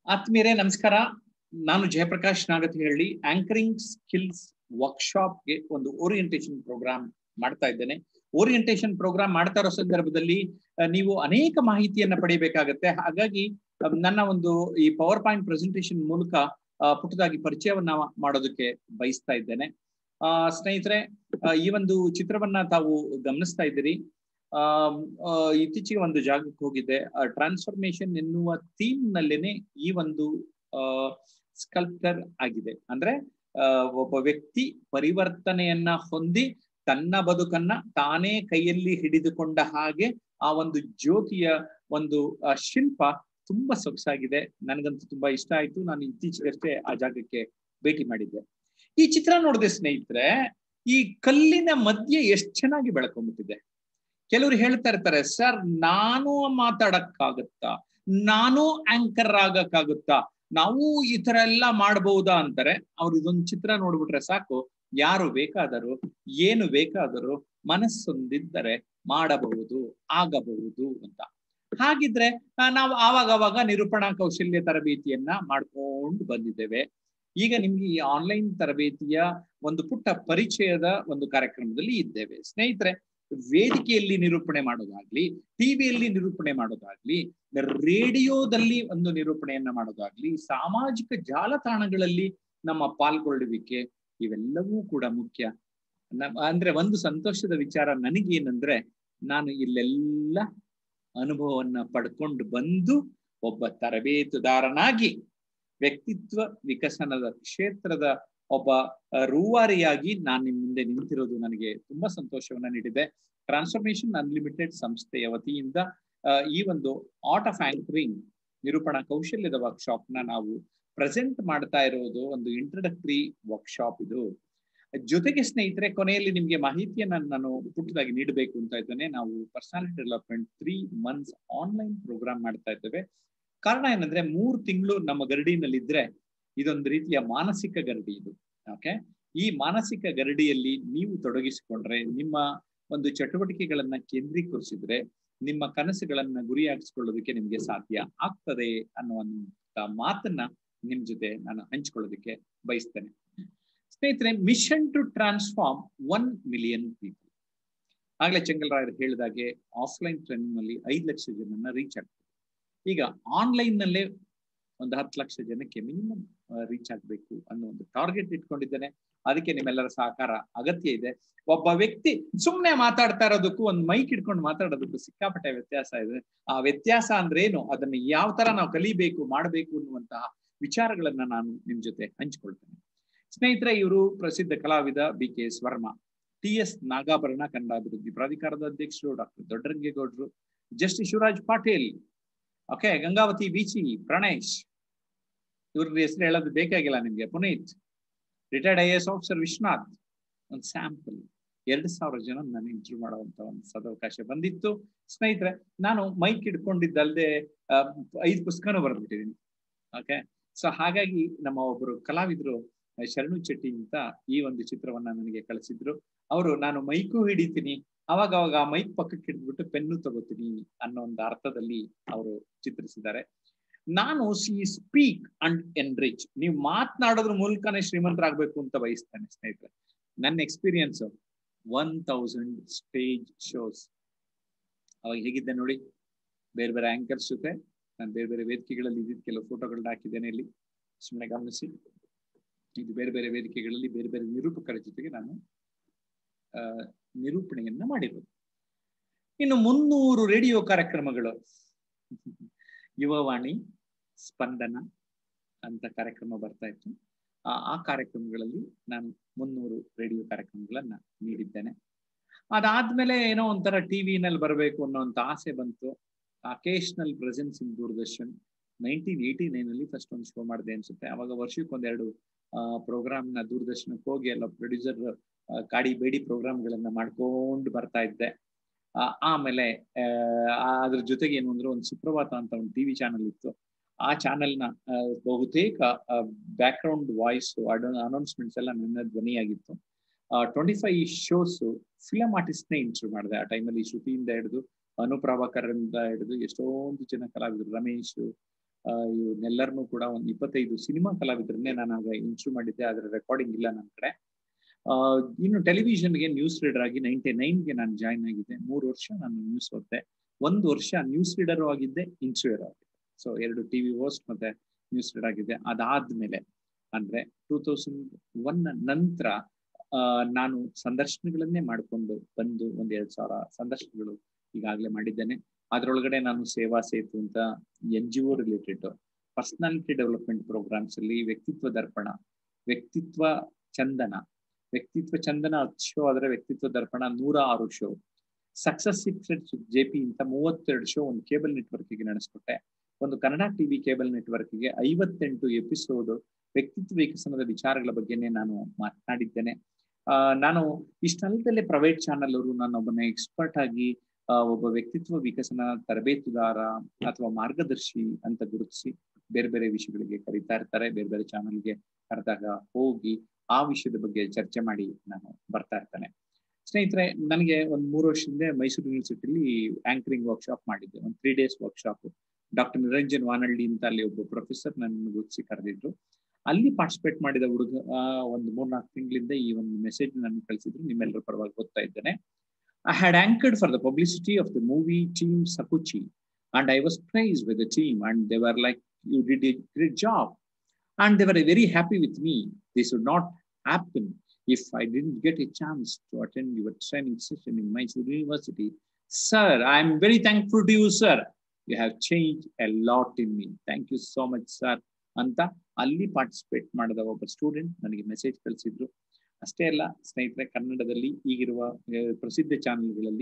ಆತ್ಮೀಯರೇ ನಮಸ್ಕಾರ ನಾನು ಜಯಪ್ರಕಾಶ್ ನಾಗತಿಹಳ್ಳಿ ಆಂಕರಿಂಗ್ ಸ್ಕಿಲ್ಸ್ ವರ್ಕ್ಶಾಪ್ಗೆ ಒಂದು ಓರಿಯಂಟೇಶನ್ ಪ್ರೋಗ್ರಾಮ್ ಮಾಡ್ತಾ ಇದ್ದೇನೆ ಓರಿಯಂಟೇಶನ್ ಪ್ರೋಗ್ರಾಮ್ ಮಾಡ್ತಾ ಇರೋ ಸಂದರ್ಭದಲ್ಲಿ ನೀವು ಅನೇಕ ಮಾಹಿತಿಯನ್ನ ಪಡಿಬೇಕಾಗತ್ತೆ ಹಾಗಾಗಿ ನನ್ನ ಒಂದು ಈ ಪವರ್ ಪಾಯಿಂಟ್ ಪ್ರೆಸೆಂಟೇಶನ್ ಮೂಲಕ ಪುಟ್ಟದಾಗಿ ಪರಿಚಯವನ್ನ ಮಾಡೋದಕ್ಕೆ ಬಯಸ್ತಾ ಇದ್ದೇನೆ ಆ ಸ್ನೇಹಿತರೆ ಈ ಒಂದು ಚಿತ್ರವನ್ನ ತಾವು ಗಮನಿಸ್ತಾ ಇದ್ದೀರಿ ಆ ಇತ್ತೀಚೆಗೆ ಒಂದು ಜಾಗಕ್ಕೆ ಹೋಗಿದ್ದೆ ಟ್ರಾನ್ಸ್ಫಾರ್ಮೇಶನ್ ಎನ್ನುವ ಥೀಮ್ ನಲ್ಲೇನೆ ಈ ಒಂದು ಸ್ಕಲ್ಪ್ಟರ್ ಆಗಿದೆ ಅಂದ್ರೆ ಒಬ್ಬ ವ್ಯಕ್ತಿ ಪರಿವರ್ತನೆಯನ್ನ ಹೊಂದಿ ತನ್ನ ಬದುಕನ್ನ ತಾನೇ ಕೈಯಲ್ಲಿ ಹಿಡಿದುಕೊಂಡ ಹಾಗೆ ಆ ಒಂದು ಜ್ಯೋತಿಯ ಒಂದು ಶಿಲ್ಪ ತುಂಬಾ ಸೊಗಸಾಗಿದೆ ನನಗಂತೂ ತುಂಬಾ ಇಷ್ಟ ಆಯ್ತು ನಾನು ಇತ್ತೀಚೆಗಷ್ಟೇ ಆ ಜಾಗಕ್ಕೆ ಭೇಟಿ ಮಾಡಿದ್ದೆ ಈ ಚಿತ್ರ ನೋಡಿದೆ ಸ್ನೇಹಿತರೆ ಈ ಕಲ್ಲಿನ ಮಧ್ಯೆ ಎಷ್ಟು ಚೆನ್ನಾಗಿ ಬೆಳ್ಕೊಂಡ್ಬಿಟ್ಟಿದೆ ಕೆಲವರು ಹೇಳ್ತಾ ಇರ್ತಾರೆ ಸರ್ ನಾನು ಮಾತಾಡಕ್ಕಾಗತ್ತಾ ನಾನು ಆಂಕರ್ ಆಗಕ್ಕಾಗುತ್ತಾ ನಾವು ಈ ತರ ಎಲ್ಲ ಮಾಡಬಹುದಾ ಅಂತಾರೆ ಅವ್ರು ಇದೊಂದು ಚಿತ್ರ ನೋಡ್ಬಿಟ್ರೆ ಸಾಕು ಯಾರು ಬೇಕಾದರೂ ಏನು ಬೇಕಾದರೂ ಮನಸ್ಸೊಂದಿದ್ದರೆ ಮಾಡಬಹುದು ಆಗಬಹುದು ಅಂತ ಹಾಗಿದ್ರೆ ನಾವು ಆವಾಗ ಅವಾಗ ನಿರೂಪಣಾ ಕೌಶಲ್ಯ ತರಬೇತಿಯನ್ನ ಮಾಡ್ಕೊಂಡು ಬಂದಿದ್ದೇವೆ ಈಗ ನಿಮ್ಗೆ ಈ ಆನ್ಲೈನ್ ತರಬೇತಿಯ ಒಂದು ಪುಟ್ಟ ಪರಿಚಯದ ಒಂದು ಕಾರ್ಯಕ್ರಮದಲ್ಲಿ ಇದ್ದೇವೆ ಸ್ನೇಹಿತರೆ ವೇದಿಕೆಯಲ್ಲಿ ನಿರೂಪಣೆ ಮಾಡೋದಾಗ್ಲಿ ಟಿವಿಯಲ್ಲಿ ನಿರೂಪಣೆ ಮಾಡೋದಾಗ್ಲಿ ರೇಡಿಯೋದಲ್ಲಿ ಒಂದು ನಿರೂಪಣೆಯನ್ನ ಮಾಡೋದಾಗ್ಲಿ ಸಾಮಾಜಿಕ ಜಾಲತಾಣಗಳಲ್ಲಿ ನಮ್ಮ ಪಾಲ್ಗೊಳ್ಳುವಿಕೆ ಇವೆಲ್ಲವೂ ಕೂಡ ಮುಖ್ಯ ಅಂದ್ರೆ ಒಂದು ಸಂತೋಷದ ವಿಚಾರ ನನಗೇನಂದ್ರೆ ನಾನು ಇಲ್ಲೆಲ್ಲ ಅನುಭವವನ್ನ ಪಡ್ಕೊಂಡು ಬಂದು ಒಬ್ಬ ತರಬೇತುದಾರನಾಗಿ ವ್ಯಕ್ತಿತ್ವ ವಿಕಸನದ ಕ್ಷೇತ್ರದ ಒಬ್ಬ ರೂವಾರಿಯಾಗಿ ನಾನು ನಿಮ್ ಮುಂದೆ ನಿಂತಿರೋದು ನನಗೆ ತುಂಬಾ ಸಂತೋಷವನ್ನ ನೀಡಿದೆ ಟ್ರಾನ್ಸ್ಫಾರ್ಮೇಶನ್ ಅನ್ಲಿಮಿಟೆಡ್ ಸಂಸ್ಥೆಯ ವತಿಯಿಂದ ಈ ಒಂದು ಆರ್ಟ್ ಆಫ್ ಆಂಕರಿಂಗ್ ನಿರೂಪಣಾ ಕೌಶಲ್ಯದ ವರ್ಕ್ಶಾಪ್ ನ ನಾವು ಪ್ರೆಸೆಂಟ್ ಮಾಡ್ತಾ ಇರೋದು ಒಂದು ಇಂಟ್ರಡಕ್ಟರಿ ವರ್ಕ್ಶಾಪ್ ಇದು ಜೊತೆಗೆ ಸ್ನೇಹಿತರೆ ಕೊನೆಯಲ್ಲಿ ನಿಮ್ಗೆ ಮಾಹಿತಿಯನ್ನ ನಾನು ಪುಟ್ಟದಾಗಿ ನೀಡಬೇಕು ಅಂತ ಇದ್ದೇನೆ ನಾವು personality development three months online programme ಮಾಡ್ತಾ ಇದ್ದೇವೆ ಕಾರಣ ಏನಂದ್ರೆ ಮೂರು ತಿಂಗಳು ನಮ್ಮ ಗರಡಿನಲ್ಲಿ ಇದ್ರೆ ಇದೊಂದು ರೀತಿಯ ಮಾನಸಿಕ ಗರಡಿ ಇದು ಓಕೆ ಈ ಮಾನಸಿಕ ಗರಡಿಯಲ್ಲಿ ನೀವು ತೊಡಗಿಸಿಕೊಂಡ್ರೆ ನಿಮ್ಮ ಒಂದು ಚಟುವಟಿಕೆಗಳನ್ನ ಕೇಂದ್ರೀಕರಿಸಿದ್ರೆ ನಿಮ್ಮ ಕನಸುಗಳನ್ನ ಗುರಿಯಾಗಿಸ್ಕೊಳ್ಳೋದಕ್ಕೆ ನಿಮ್ಗೆ ಸಾಧ್ಯ ಆಗ್ತದೆ ಅನ್ನುವಂತ ಮಾತನ್ನ ನಿಮ್ ಜೊತೆ ನಾನು ಹಂಚ್ಕೊಳ್ಳೋದಕ್ಕೆ ಬಯಸ್ತೇನೆ ಸ್ನೇಹಿತರೆ mission to transform one million people ಆಗ್ಲೇ ಚೆಂಗಲ್ರಾಯರ್ ಹೇಳಿದಾಗೆ ಆಫ್ಲೈನ್ ಟ್ರೈನಿಂಗ್ ನಲ್ಲಿ ಐದು ಲಕ್ಷ ಜನನ್ನ ರೀಚ್ ಆಗ್ತದೆ ಈಗ ಆನ್ಲೈನ್ ನಲ್ಲೇ ಒಂದು ಹತ್ತು ಲಕ್ಷ ಜನಕ್ಕೆ ಮಿನಿಮಮ್ ರೀಚ್ ಆಗ್ಬೇಕು ಅನ್ನೋ ಒಂದು ಟಾರ್ಗೆಟ್ ಇಟ್ಕೊಂಡಿದ್ದೇನೆ ಅದಕ್ಕೆ ನಿಮ್ಮೆಲ್ಲರ ಸಹಕಾರ ಅಗತ್ಯ ಇದೆ ಒಬ್ಬ ವ್ಯಕ್ತಿ ಸುಮ್ಮನೆ ಮಾತಾಡ್ತಾ ಇರೋದಕ್ಕೂ ಒಂದು ಮೈಕ್ ಇಟ್ಕೊಂಡು ಮಾತಾಡೋದಕ್ಕೂ ಸಿಕ್ಕಾಪಟ್ಟೆ ವ್ಯತ್ಯಾಸ ಇದೆ ಆ ವ್ಯತ್ಯಾಸ ಅಂದ್ರೆ ಏನು ಅದನ್ನ ಯಾವ ತರ ನಾವು ಕಲಿಬೇಕು ಮಾಡಬೇಕು ಅನ್ನುವಂತಹ ವಿಚಾರಗಳನ್ನ ನಾನು ನಿಮ್ ಜೊತೆ ಹಂಚಿಕೊಳ್ತೇನೆ ಸ್ನೇಹಿತರೆ ಇವರು ಪ್ರಸಿದ್ಧ ಕಲಾವಿದ B K S Varma T S Nagabharana Kannada ಅಭಿವೃದ್ಧಿ ಪ್ರಾಧಿಕಾರದ ಅಧ್ಯಕ್ಷರು ಡಾಕ್ಟರ್ ದೊಡ್ಡರಂಗೇಗೌಡರು ಜಸ್ಟಿಸ್ ಶಿವರಾಜ್ ಪಾಟೀಲ್ ಓಕೆ ಗಂಗಾವತಿ ಬೀಚಿ ಪ್ರಣೇಶ್ ಇವ್ರ ಹೆಸರು ಹೇಳೋದು ಬೇಕಾಗಿಲ್ಲ ನಿಮ್ಗೆ Puneeth retired I S officer Vishwanath ಒಂದು ಸ್ಯಾಂಪಲ್ ಎರಡು ಸಾವಿರ ಜನ ನಾನು ಇಂಟರ್ವ್ಯೂ ಮಾಡುವಂತ ಒಂದು ಸದವಕಾಶ ಬಂದಿತ್ತು ಸ್ನೇಹಿತರೆ ನಾನು ಮೈಕ್ ಇಟ್ಕೊಂಡಿದ್ದಲ್ಲದೆ ಐದು ಪುಸ್ತಕನೂ ಬರೆದ್ಬಿಟ್ಟಿದ್ದೀನಿ ಓಕೆ ಸೊ ಹಾಗಾಗಿ ನಮ್ಮ ಒಬ್ಬರು ಕಲಾವಿದರು ಶರಣು ಚೆಟ್ಟಿ ಅಂತ ಈ ಒಂದು ಚಿತ್ರವನ್ನ ನನಗೆ ಕಳಿಸಿದ್ರು ಅವರು ನಾನು ಮೈಕು ಹಿಡಿತೀನಿ ಅವಾಗ ಅವಾಗ ಆ ಮೈಕ್ ಪಕ್ಕಕ್ಕೆ ಹಿಡಿದ್ಬಿಟ್ಟು ಪೆನ್ನು ತಗೋತೀನಿ ಅನ್ನೋ ಒಂದು ಅರ್ಥದಲ್ಲಿ ಅವರು ಚಿತ್ರಿಸಿದ್ದಾರೆ ನಾನು ಸಿ ಸ್ಪೀಕ್ ಅಂಡ್ ಎನ್ರಿಚ್ ನೀವು ಮಾತನಾಡೋದ್ರ ಮೂಲಕನೇ ಶ್ರೀಮಂತರಾಗಬೇಕು ಅಂತ ಬಯಸ್ತೇನೆ ಸ್ನೇಹಿತರೆ ನನ್ನ experience one thousand stage shows ಅವಾಗ ಹೇಗಿದ್ದೆ ನೋಡಿ ಬೇರೆ ಬೇರೆ ಆಂಕರ್ಸ್ ಜೊತೆ ನಾನು ಬೇರೆ ಬೇರೆ ವೇದಿಕೆಗಳಲ್ಲಿ ಇದ್ದಿದ್ದು ಕೆಲವು ಫೋಟೋಗಳನ್ನ ಹಾಕಿದ್ದೇನೆ ಇಲ್ಲಿ ಸುಮ್ಮನೆ ಗಮನಿಸಿ ಇದು ಬೇರೆ ಬೇರೆ ವೇದಿಕೆಗಳಲ್ಲಿ ಬೇರೆ ಬೇರೆ ನಿರೂಪಕರ ಜೊತೆಗೆ ನಾನು ನಿರೂಪಣೆಯನ್ನ ಮಾಡಿರೋದು ಇನ್ನು ಮುನ್ನೂರು ರೇಡಿಯೋ ಕಾರ್ಯಕ್ರಮಗಳು ಯುವವಾಣಿ ಸ್ಪಂದನ ಅಂತ ಕಾರ್ಯಕ್ರಮ ಬರ್ತಾ ಇತ್ತು ಆ ಕಾರ್ಯಕ್ರಮಗಳಲ್ಲಿ ನಾನು ಮುನ್ನೂರು ರೇಡಿಯೋ ಕಾರ್ಯಕ್ರಮಗಳನ್ನ ನೀಡಿದ್ದೇನೆ ಅದಾದ್ಮೇಲೆ ಏನೋ ಒಂಥರ ಟಿವಿನಲ್ಲಿ ಬರಬೇಕು ಅನ್ನೋಂಥ ಆಸೆ ಬಂತು occasional presence in Doordarshan nineteen eighty nine ಅಲ್ಲಿ ಫಸ್ಟ್ ಒಂದು ಶೋ ಮಾಡಿದೆ ಅನ್ಸುತ್ತೆ ಅವಾಗ ವರ್ಷಕ್ಕೆ ಒಂದೆರಡು ಪ್ರೋಗ್ರಾಮ್ ನ ದೂರದರ್ಶನಕ್ಕೆ ಹೋಗಿ ಎಲ್ಲ ಪ್ರೊಡ್ಯೂಸರ್ ಕಾಡಿ ಬೇಡಿ ಪ್ರೋಗ್ರಾಮ್ಗಳನ್ನ ಮಾಡ್ಕೊಂಡು ಬರ್ತಾ ಇದ್ದೆ ಆಮೇಲೆ ಅದ್ರ ಜೊತೆಗೆ ಏನು ಅಂದ್ರೆ ಒಂದು ಸುಪ್ರಭಾತ ಅಂತ ಒಂದು ಟಿವಿ ಚಾನಲ್ ಇತ್ತು ಆ ಚಾನೆಲ್ನ ಬಹುತೇಕ ಬ್ಯಾಕ್ ಗ್ರೌಂಡ್ ವಾಯ್ಸ್ ಅನೌನ್ಸ್ಮೆಂಟ್ಸ್ ಎಲ್ಲ ನನ್ನ ಧ್ವನಿಯಾಗಿತ್ತು ಟ್ವೆಂಟಿ ಫೈವ್ ಶೋಸ್ ಫಿಲಮ್ ಆರ್ಟಿಸ್ಟ್ನೇ ಇಂಟರ್ವ್ಯೂ ಮಾಡಿದೆ ಆ ಟೈಮಲ್ಲಿ ಶ್ರುತಿಯಿಂದ ಹಿಡಿದು ಅನುಪ್ರಭಾಕರಿಂದ ಹಿಡಿದು ಎಷ್ಟೊಂದು ಜನ ಕಲಾವಿದರು ರಮೇಶ್ ಇವನ್ನೆಲ್ಲರನ್ನೂ ಕೂಡ ಒಂದು ಇಪ್ಪತ್ತೈದು ಸಿನಿಮಾ ಕಲಾವಿದರನ್ನೇ ನಾನು ಆಗ ಇಂಟ್ರೂ ಮಾಡಿದ್ದೆ ಅದರ ರೆಕಾರ್ಡಿಂಗ್ ಇಲ್ಲ ನನ್ನ ಕಡೆ ಇನ್ನು ಟೆಲಿವಿಷನ್ಗೆ ನ್ಯೂಸ್ ರೀಡರ್ ಆಗಿ ನೈಂಟಿ ನೈನ್ಗೆ ನಾನು ಜಾಯ್ನ್ ಆಗಿದ್ದೆ ಮೂರು ವರ್ಷ ನಾನು ನ್ಯೂಸ್ ಓದ್ದೆ ಒಂದು ವರ್ಷ ನ್ಯೂಸ್ ರೀಡರ್ ಆಗಿದ್ದೆ ಇನ್ಸ್ಯೂರ್ ಆಗಿದ್ದೆ ಸೊ ಎರಡು ಟಿವಿ ಹೋಸ್ಟ್ ಮತ್ತೆ ನ್ಯೂಸ್ ರೀಡರ್ ಆಗಿದ್ದೆ ಅದಾದ್ಮೇಲೆ ಅಂದ್ರೆ ಟೂ ತೌಸಂಡ್ ಒನ್ ನಂತರ ನಾನು ಸಂದರ್ಶನಗಳನ್ನೇ ಮಾಡಿಕೊಂಡು ಬಂದು ಒಂದ್ ಎರಡ್ ಸಾವಿರ ಸಂದರ್ಶನಗಳು ಈಗಾಗಲೇ ಮಾಡಿದ್ದೇನೆ ಅದ್ರೊಳಗಡೆ ನಾನು ಸೇವಾ ಸೇತು ಅಂತ N G O related personality development programmes ಅಲ್ಲಿ ವ್ಯಕ್ತಿತ್ವ ದರ್ಪಣ ವ್ಯಕ್ತಿತ್ವ ಚಂದನ ವ್ಯಕ್ತಿತ್ವ ಚಂದನ ಹತ್ತು ಶೋ ಆದ್ರೆ ವ್ಯಕ್ತಿತ್ವ ದರ್ಪಣ ನೂರ ಆರು show success secrets J P ಅಂತ ಮೂವತ್ತೆರಡು ಶೋ ಒಂದು ಕೇಬಲ್ ನೆಟ್ವರ್ಕ್ಗೆ ನಡೆಸ್ಕೊಟ್ಟೆ ಒಂದು ಕನ್ನಡ ಟಿವಿ ಕೇಬಲ್ ನೆಟ್ವರ್ಕ್ಗೆ ಐವತ್ತೆಂಟು ಎಪಿಸೋಡ್ ವ್ಯಕ್ತಿತ್ವ ವಿಕಸನದ ವಿಚಾರಗಳ ಬಗ್ಗೆನೇ ನಾನು ಮಾತನಾಡಿದ್ದೇನೆ ನಾನು ಇಷ್ಟಲ್ದಲ್ಲೇ ಪ್ರೈವೇಟ್ ಚಾನಲ್ ಅವರು ನಾನೊಬ್ಬನ ಎಕ್ಸ್ಪರ್ಟ್ ಆಗಿ ಒಬ್ಬ ವ್ಯಕ್ತಿತ್ವ ವಿಕಸನ ತರಬೇತುದಾರ ಅಥವಾ ಮಾರ್ಗದರ್ಶಿ ಅಂತ ಗುರುತಿಸಿ ಬೇರೆ ಬೇರೆ ವಿಷಯಗಳಿಗೆ ಕರೀತಾ ಇರ್ತಾರೆ ಬೇರೆ ಬೇರೆ ಚಾನಲ್ಗೆ ಕರೆದಾಗ ಹೋಗಿ ಆ ವಿಷಯದ ಬಗ್ಗೆ ಚರ್ಚೆ ಮಾಡಿ ನಾನು ಬರ್ತಾ ಇರ್ತೇನೆ ಸ್ನೇಹಿತರೆ ನನಗೆ ಒಂದ್ ಮೂರು ವರ್ಷದಿಂದ ಮೈಸೂರು ಯೂನಿವರ್ಸಿಟಿಲಿ ಆಂಕರಿಂಗ್ ವರ್ಕ್ಶಾಪ್ ಮಾಡಿದ್ದೆ ಒಂದು three days workshop doctor Niranjan Vanalli ಅಂತ ಅಲ್ಲಿ ಒಬ್ಬ ಪ್ರೊಫೆಸರ್ ನನ್ನ ಗುರುತಿಸಿ ಕರೆದಿದ್ರು ಅಲ್ಲಿ ಪಾರ್ಟಿಸಿಪೇಟ್ ಮಾಡಿದ ಹುಡುಗ ಒಂದು ಮೂರ್ನಾಲ್ಕು ತಿಂಗಳಿಂದ ಈ ಒಂದು ಮೆಸೇಜ್ ನಾನು ಕಳಿಸಿದ್ರು ನಿಮ್ಮೆಲ್ಲರ ಪರವಾಗಿ ಓದ್ತಾ ಇದ್ದೇನೆ I had anchored for the publicity of the movie Team Sakuchi, and I was praised by the team, and they were like, You did a great job. And they were very happy with me. This would not happen if I didn't get a chance to attend your training session in Mysore University. Sir, I'm very thankful to you, sir. You have changed a lot in me. Thank you so much, sir. ಅಂತ ಅಲ್ಲಿ participate ಮಾಡಿದ ಒಬ್ಬ student ನನಗೆ message ಕಳಿಸಿದ್ರು ಅಷ್ಟೇ ಅಲ್ಲ ಸ್ನೇಹಿತರೆ ಕನ್ನಡದಲ್ಲಿ ಈಗಿರುವ ಪ್ರಸಿದ್ಧ ಚಾನೆಲ್ಗಳಲ್ಲಿ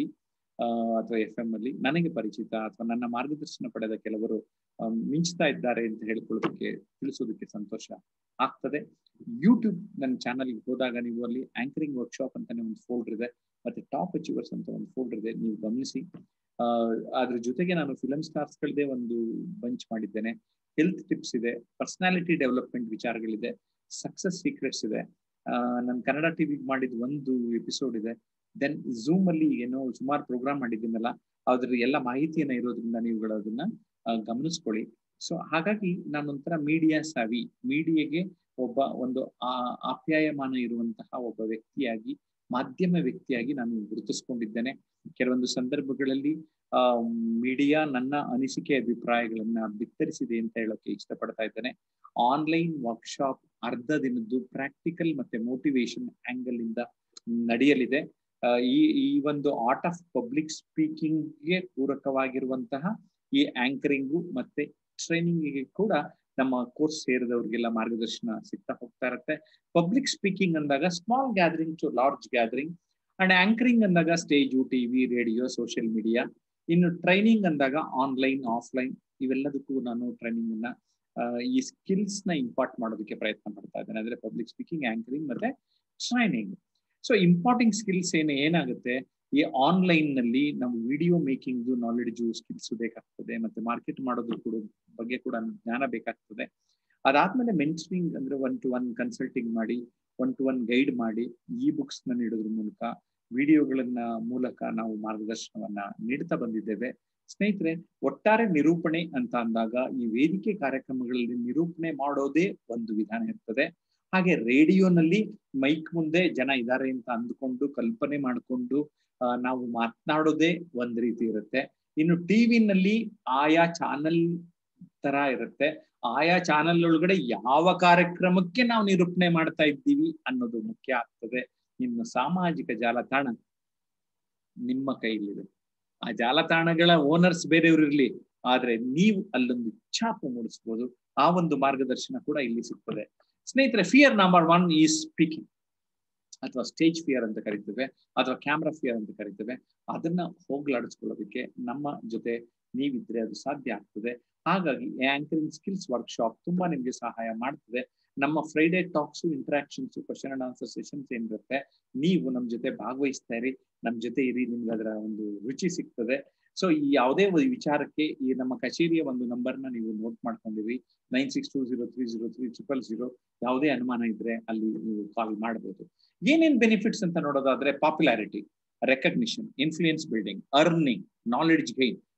ಅಥವಾ ಎಫ್ ಎಂ ಅಲ್ಲಿ ನನಗೆ ಪರಿಚಿತ ಅಥವಾ ನನ್ನ ಮಾರ್ಗದರ್ಶನ ಪಡೆದ ಕೆಲವರು ಮಿಂಚ್ತಾ ಇದ್ದಾರೆ ಅಂತ ಹೇಳ್ಕೊಳ್ಳೋದಕ್ಕೆ ತಿಳಿಸೋದಕ್ಕೆ ಸಂತೋಷ ಆಗ್ತದೆ ಯೂಟ್ಯೂಬ್ ನನ್ನ ಚಾನಲ್ಗೆ ಹೋದಾಗ ನೀವು ಅಲ್ಲಿ ಆಂಕರಿಂಗ್ ವರ್ಕ್ಶಾಪ್ ಅಂತಾನೆ ಒಂದು ಫೋಲ್ಡರ್ ಇದೆ ಮತ್ತೆ ಟಾಪ್ ಅಚೀವರ್ಸ್ ಅಂತ ಒಂದು ಫೋಲ್ಡರ್ ಇದೆ ನೀವು ಗಮನಿಸಿ ಅದ್ರ ಜೊತೆಗೆ ನಾನು ಫಿಲಮ್ ಸ್ಟಾರ್ಸ್ಗಳದೇ ಒಂದು ಬಂಚ್ ಮಾಡಿದ್ದೇನೆ ಹೆಲ್ತ್ ಟಿಪ್ಸ್ ಇದೆ ಪರ್ಸನಾಲಿಟಿ ಡೆವಲಪ್ಮೆಂಟ್ ವಿಚಾರಗಳಿದೆ ಸಕ್ಸಸ್ ಸೀಕ್ರೆಟ್ಸ್ ಇದೆ ನಾನು ಕನ್ನಡ ಟಿವಿಗೆ ಮಾಡಿದ ಒಂದು ಎಪಿಸೋಡ್ ಇದೆ ದೆನ್ ಝೂಮ್ ಅಲ್ಲಿ ಏನೋ ಸುಮಾರು ಪ್ರೋಗ್ರಾಮ್ ಮಾಡಿದ್ದೀನಲ್ಲ ಅದ್ರ ಎಲ್ಲ ಮಾಹಿತಿಯನ್ನ ಇರೋದ್ರಿಂದ ನೀವುಗಳು ಅದನ್ನ ಗಮನಿಸ್ಕೊಳ್ಳಿ ಸೊ ಹಾಗಾಗಿ ನಾನೊಂಥರ ಮೀಡಿಯಾ ಸಾವಿ ಮೀಡಿಯಾಗೆ ಒಬ್ಬ ಒಂದು ಆ ಆಪ್ಯಾಯಮಾನ ಇರುವಂತಹ ಒಬ್ಬ ವ್ಯಕ್ತಿಯಾಗಿ ಮಾಧ್ಯಮ ವ್ಯಕ್ತಿಯಾಗಿ ನಾನು ಗುರುತಿಸ್ಕೊಂಡಿದ್ದೇನೆ ಕೆಲವೊಂದು ಸಂದರ್ಭಗಳಲ್ಲಿ ಆ ಮೀಡಿಯಾ ನನ್ನ ಅನಿಸಿಕೆ ಅಭಿಪ್ರಾಯಗಳನ್ನ ಬಿತ್ತರಿಸಿದೆ ಅಂತ ಹೇಳೋಕೆ ಇಷ್ಟಪಡ್ತಾ ಇದ್ದೇನೆ ಆನ್ಲೈನ್ ವರ್ಕ್ಶಾಪ್ ಅರ್ಧ ದಿನದ್ದು ಪ್ರಾಕ್ಟಿಕಲ್ ಮತ್ತೆ ಮೋಟಿವೇಶನ್ ಆಂಗಲ್ ಇಂದ ನಡೆಯಲಿದೆ ಈ ಈ ಒಂದು ಆರ್ಟ್ ಆಫ್ ಪಬ್ಲಿಕ್ ಸ್ಪೀಕಿಂಗ್ಗೆ ಪೂರಕವಾಗಿರುವಂತಹ ಈ ಆಂಕರಿಂಗು ಮತ್ತೆ ಟ್ರೈನಿಂಗಿಗೆ ಕೂಡ ನಮ್ಮ ಕೋರ್ಸ್ ಸೇರಿದವ್ರಿಗೆಲ್ಲ ಮಾರ್ಗದರ್ಶನ ಸಿಗ್ತಾ ಹೋಗ್ತಾ ಇರುತ್ತೆ ಪಬ್ಲಿಕ್ ಸ್ಪೀಕಿಂಗ್ ಅಂದಾಗ small gathering to large gathering and anchoring ಅಂದಾಗ stage TV radio social media ಇನ್ನು ಟ್ರೈನಿಂಗ್ ಅಂದಾಗ ಆನ್ಲೈನ್ ಆಫ್ಲೈನ್ ಇವೆಲ್ಲದಕ್ಕೂ ನಾನು ಟ್ರೈನಿಂಗ್ ಅನ್ನ ಈ ಸ್ಕಿಲ್ಸ್ ನ ಇಂಪಾರ್ಟ್ ಮಾಡೋದಕ್ಕೆ ಪ್ರಯತ್ನ ಪಡ್ತಾ ಇದ್ದೇನೆ ಅಂದ್ರೆ ಪಬ್ಲಿಕ್ ಸ್ಪೀಕಿಂಗ್ ಆಂಕರಿಂಗ್ ಮತ್ತೆ ಟ್ರೈನಿಂಗ್ ಸೊ ಇಂಪಾರ್ಟಿಂಗ್ ಸ್ಕಿಲ್ಸ್ ಏನು ಏನಾಗುತ್ತೆ ಈ ಆನ್ಲೈನ್ ನಲ್ಲಿ ನಾವು ವಿಡಿಯೋ ಮೇಕಿಂಗ್ ನಾಲೆಡ್ಜು ಸ್ಕಿಲ್ಸ್ ಬೇಕಾಗ್ತದೆ ಮತ್ತೆ ಮಾರ್ಕೆಟ್ ಮಾಡೋದು ಕೂಡ ಬಗ್ಗೆ ಕೂಡ ಜ್ಞಾನ ಬೇಕಾಗ್ತದೆ ಅದಾದ್ಮೇಲೆ ಮೆನ್ಷನಿಂಗ್ ಅಂದ್ರೆ ಒನ್ ಟು ಒನ್ ಕನ್ಸಲ್ಟಿಂಗ್ ಮಾಡಿ ಒನ್ ಟು ಒನ್ ಗೈಡ್ ಮಾಡಿ ಇ ಬುಕ್ಸ್ ನ ನೀಡೋದ್ರ ಮೂಲಕ ವಿಡಿಯೋಗಳನ್ನ ಮೂಲಕ ನಾವು ಮಾರ್ಗದರ್ಶನವನ್ನ ನೀಡ್ತಾ ಬಂದಿದ್ದೇವೆ ಸ್ನೇಹಿತರೆ ಒಟ್ಟಾರೆ ನಿರೂಪಣೆ ಅಂತ ಅಂದಾಗ ಈ ವೇದಿಕೆ ಕಾರ್ಯಕ್ರಮಗಳಲ್ಲಿ ನಿರೂಪಣೆ ಮಾಡೋದೇ ಒಂದು ವಿಧಾನ ಇರ್ತದೆ ಹಾಗೆ ರೇಡಿಯೋನಲ್ಲಿ ಮೈಕ್ ಮುಂದೆ ಜನ ಇದ್ದಾರೆ ಅಂತ ಅಂದ್ಕೊಂಡು ಕಲ್ಪನೆ ಮಾಡಿಕೊಂಡು ನಾವು ಮಾತನಾಡೋದೇ ಒಂದ್ ರೀತಿ ಇರುತ್ತೆ ಇನ್ನು ಟಿವಿನಲ್ಲಿ ಆಯಾ ಚಾನಲ್ ತರ ಇರುತ್ತೆ ಆಯಾ ಚಾನಲ್ ಒಳಗಡೆ ಯಾವ ಕಾರ್ಯಕ್ರಮಕ್ಕೆ ನಾವು ನಿರೂಪಣೆ ಮಾಡ್ತಾ ಇದ್ದೀವಿ ಅನ್ನೋದು ಮುಖ್ಯ ಆಗ್ತದೆ ನಿಮ್ಮ ಸಾಮಾಜಿಕ ಜಾಲತಾಣ ನಿಮ್ಮ ಕೈಲಿದೆ ಆ ಜಾಲತಾಣಗಳ ಓನರ್ಸ್ ಬೇರೆಯವರು ಇರ್ಲಿ ಆದ್ರೆ ನೀವು ಅಲ್ಲೊಂದು ಛಾಪು ಮೂಡಿಸ್ಬೋದು ಆ ಒಂದು ಮಾರ್ಗದರ್ಶನ ಕೂಡ ಇಲ್ಲಿ ಸಿಗ್ತದೆ ಸ್ನೇಹಿತರೆ fear number one is speaking ಅಥವಾ ಸ್ಟೇಜ್ ಫಿಯರ್ ಅಂತ ಕರಿತೇವೆ ಅಥವಾ ಕ್ಯಾಮ್ರಾ ಫಿಯರ್ ಅಂತ ಕರಿತೇವೆ ಅದನ್ನ ಹೋಗ್ಲಾಡಿಸ್ಕೊಳ್ಳೋದಕ್ಕೆ ನಮ್ಮ ಜೊತೆ ನೀವಿದ್ರೆ ಅದು ಸಾಧ್ಯ ಆಗ್ತದೆ ಹಾಗಾಗಿ ಆಂಕರಿಂಗ್ ಸ್ಕಿಲ್ಸ್ ವರ್ಕ್ಶಾಪ್ ತುಂಬಾ ನಿಮ್ಗೆ ಸಹಾಯ ಮಾಡ್ತದೆ ನಮ್ಮ Friday talks interactions question and answer sessions ಏನಿರುತ್ತೆ ನೀವು ನಮ್ ಜೊತೆ ಭಾಗವಹಿಸ್ತಾ ಇರಿ ನಮ್ ಜೊತೆ ಇರಿ ನಿಮ್ಗೆ ಅದರ ಒಂದು ರುಚಿ ಸಿಗ್ತದೆ ಸೊ ಈ ಯಾವುದೇ ಒಂದು ವಿಚಾರಕ್ಕೆ ಈ ನಮ್ಮ ಕಚೇರಿಯ ಒಂದು ನಂಬರ್ನ ನೀವು ನೋಟ್ ಮಾಡ್ಕೊಂಡಿರಿ nine six two zero three zero three triple zero ಯಾವುದೇ ಅನುಮಾನ ಇದ್ರೆ ಅಲ್ಲಿ ನೀವು ಕಾಲ್ ಮಾಡಬಹುದು ಏನೇನ್ ಬೆನಿಫಿಟ್ಸ್ ಅಂತ ನೋಡೋದಾದ್ರೆ popularity recognition influence building earning knowledge gain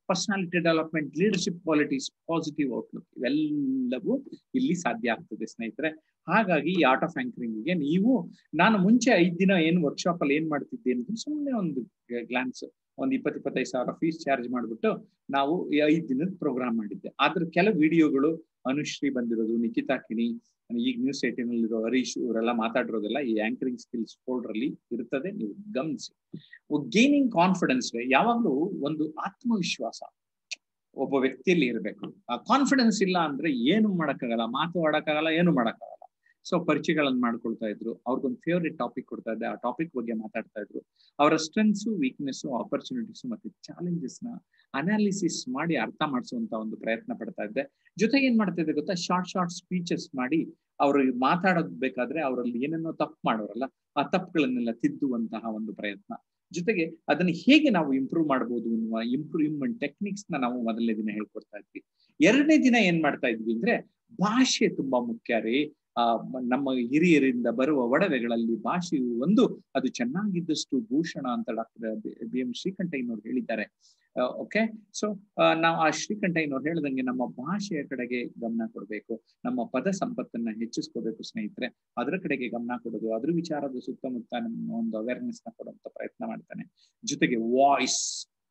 personality development leadership qualities positive outlook ಇವೆಲ್ಲವೂ ಇಲ್ಲಿ ಸಾಧ್ಯ ಆಗ್ತದೆ ಸ್ನೇಹಿತರೆ ಹಾಗಾಗಿ ಈ ಆರ್ಟ್ ಆಫ್ ಆಂಕರಿಂಗ್ಗೆ ನೀವು ನಾನು ಮುಂಚೆ ಐದ್ ದಿನ ಏನು ವರ್ಕ್ಶಾಪ್ ಅಲ್ಲಿ ಏನ್ ಮಾಡ್ತಿದ್ದೆ ಅಂತ ಸುಮ್ಮನೆ ಒಂದು ಗ್ಲಾನ್ಸ್ ಒಂದು ಇಪ್ಪತ್ತು ಇಪ್ಪತ್ತೈದು ಸಾವಿರ ಫೀಸ್ ಚಾರ್ಜ್ ಮಾಡಿಬಿಟ್ಟು ನಾವು ಈ ಐದ್ ದಿನದ ಪ್ರೋಗ್ರಾಮ್ ಮಾಡಿದ್ದೆ ಆದ್ರ ಕೆಲವು ವಿಡಿಯೋಗಳು ಅನುಶ್ರೀ ಬಂದಿರೋದು ನಿಖಿತಾ ಕಿಣಿ ಈಗ ನ್ಯೂಸ್ ಏಟೀನ್ ಅಲ್ಲಿರೋ ಹರೀಶ್ ಇವರೆಲ್ಲ ಮಾತಾಡಿರೋದೆಲ್ಲ ಈ ಆಂಕರಿಂಗ್ ಸ್ಕಿಲ್ಸ್ ಫೋಲ್ಡರ್ ಅಲ್ಲಿ ಇರ್ತದೆ ನೀವು ಗಮನಿಸಿ ಗೇನಿಂಗ್ ಕಾನ್ಫಿಡೆನ್ಸ್ ಯಾವಾಗ್ಲೂ ಒಂದು ಆತ್ಮವಿಶ್ವಾಸ ಒಬ್ಬ ವ್ಯಕ್ತಿಯಲ್ಲಿ ಇರಬೇಕು ಆ ಕಾನ್ಫಿಡೆನ್ಸ್ ಇಲ್ಲ ಅಂದ್ರೆ ಏನು ಮಾಡಕ್ಕಾಗಲ್ಲ ಮಾತು ಆಡಕ್ಕಾಗಲ್ಲ ಏನು ಮಾಡಕ್ಕಾಗಲ್ಲ ಸೊ ಪರಿಚಯಗಳನ್ನ ಮಾಡ್ಕೊಳ್ತಾ ಇದ್ರು ಅವ್ರಿಗೊಂದು ಫೇವ್ರೆಟ್ ಟಾಪಿಕ್ ಕೊಡ್ತಾ ಇದ್ದೆ ಆ ಟಾಪಿಕ್ ಬಗ್ಗೆ ಮಾತಾಡ್ತಾ ಇದ್ರು ಅವರ ಸ್ಟ್ರೆಂತ್ಸ್ ವೀಕ್ನೆಸ್ ಆಪರ್ಚುನಿಟೀಸ್ ಮತ್ತೆ ಚಾಲೆಂಜಸ್ ನ ಅನಾಲಿಸಿಸ್ ಮಾಡಿ ಅರ್ಥ ಮಾಡಿಸುವಂತ ಒಂದು ಪ್ರಯತ್ನ ಪಡ್ತಾ ಇದ್ದೆ ಜೊತೆಗೆ ಏನ್ ಮಾಡ್ತಾ ಇದ್ದೆ ಗೊತ್ತಾ ಶಾರ್ಟ್ ಶಾರ್ಟ್ ಸ್ಪೀಚಸ್ ಮಾಡಿ ಅವರು ಮಾತಾಡೋದ್ ಬೇಕಾದ್ರೆ ಅವರಲ್ಲಿ ಏನೇನೋ ತಪ್ಪು ಮಾಡೋರಲ್ಲ ಆ ತಪ್ಪುಗಳನ್ನೆಲ್ಲ ತಿದ್ದುವಂತಹ ಒಂದು ಪ್ರಯತ್ನ ಜೊತೆಗೆ ಅದನ್ನ ಹೇಗೆ ನಾವು ಇಂಪ್ರೂವ್ ಮಾಡಬಹುದು ಅನ್ನುವ ಇಂಪ್ರೂವ್ಮೆಂಟ್ ಟೆಕ್ನಿಕ್ಸ್ ನ ನಾವು ಮೊದಲನೇ ದಿನ ಹೇಳ್ಕೊಡ್ತಾ ಇದ್ವಿ ಎರಡನೇ ದಿನ ಏನ್ ಮಾಡ್ತಾ ಇದ್ವಿ ಅಂದ್ರೆ ಭಾಷೆ ತುಂಬಾ ಮುಖ್ಯ ರೀ ಆ ನಮ್ಮ ಹಿರಿಯರಿಂದ ಬರುವ ಒಡವೆಗಳಲ್ಲಿ ಭಾಷೆಯು ಒಂದು ಅದು ಚೆನ್ನಾಗಿದ್ದಷ್ಟು ಭೂಷಣ ಅಂತ ಡಾಕ್ಟರ್ ಬಿ ಎಂ ಶ್ರೀಕಂಠಯ್ಯನವ್ರು ಹೇಳಿದ್ದಾರೆ ಓಕೆ ಸೊ ನಾವು ಆ ಶ್ರೀಕಂಠಯ್ಯನವ್ರು ಹೇಳ್ದಂಗೆ ನಮ್ಮ ಭಾಷೆಯ ಕಡೆಗೆ ಗಮನ ಕೊಡಬೇಕು ನಮ್ಮ ಪದ ಸಂಪತ್ತನ್ನ ಹೆಚ್ಚಿಸ್ಕೋಬೇಕು ಸ್ನೇಹಿತರೆ ಅದರ ಕಡೆಗೆ ಗಮನ ಕೊಡೋದು ಅದ್ರ ವಿಚಾರದ ಸುತ್ತಮುತ್ತ ನಮ್ಮ ಒಂದು ಅವೇರ್ನೆಸ್ ನ ಕೊಡುವಂತ ಪ್ರಯತ್ನ ಮಾಡ್ತಾನೆ ಜೊತೆಗೆ ವಾಯ್ಸ್